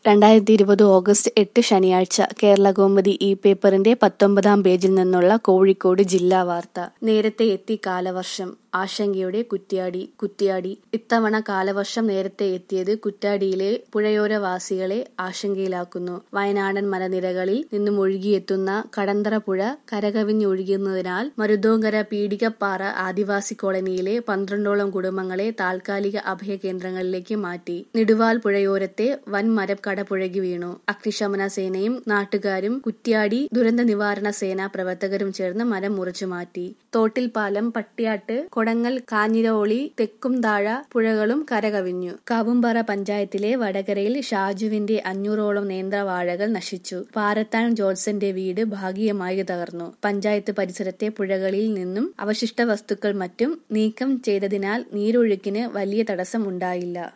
രണ്ടായിരത്തി ഇരുപത് ഓഗസ്റ്റ് എട്ട് ശനിയാഴ്ച കേരളകൗമുദി ഈ പേപ്പറിന്റെ പത്തൊമ്പതാം പേജിൽ നിന്നുള്ള കോഴിക്കോട് ജില്ലാ വാർത്ത നേരത്തെ എത്തി കാലവർഷം ആശങ്കയോടെ കുറ്റ്യാടി കുറ്റ്യാടി ഇത്തവണ കാലവർഷം നേരത്തെ എത്തിയത് കുറ്റ്യാടിയിലെ പുഴയോരവാസികളെ ആശങ്കയിലാക്കുന്നു വയനാടൻ മലനിരകളിൽ നിന്നും ഒഴുകിയെത്തുന്ന കടന്തറ പുഴ കരകവിഞ്ഞൊഴുകുന്നതിനാൽ മരുതോങ്കര പീടികപ്പാറ ആദിവാസി കോളനിയിലെ പന്ത്രണ്ടോളം കുടുംബങ്ങളെ താൽക്കാലിക അഭയ കേന്ദ്രങ്ങളിലേക്ക് മാറ്റി നെടുവാൽ പുഴയോരത്തെ വൻ മരം കടപുഴകി വീണു അഗ്നിശമന സേനയും നാട്ടുകാരും കുറ്റ്യാടി ദുരന്ത നിവാരണ സേനാ പ്രവർത്തകരും ചേർന്ന് മരം മുറിച്ചു മാറ്റി തോട്ടിൽ പാലം പട്ടിയാട്ട് കൊടങ്ങൽ കാഞ്ഞിരോളി തെക്കും താഴ പുഴകളും കരകവിഞ്ഞു കാവുംപാറ പഞ്ചായത്തിലെ വടകരയിൽ ഷാജുവിന്റെ അഞ്ഞൂറോളം നേന്ത്രവാഴകൾ നശിച്ചു പാരത്താൻ ജോൺസന്റെ വീട് ഭാഗികമായി തകർന്നു പഞ്ചായത്ത് പരിസരത്തെ പുഴകളിൽ നിന്നും അവശിഷ്ട വസ്തുക്കൾ മറ്റും നീക്കം ചെയ്തതിനാൽ നീരൊഴുക്കിന് വലിയ തടസ്സം ഉണ്ടായില്ല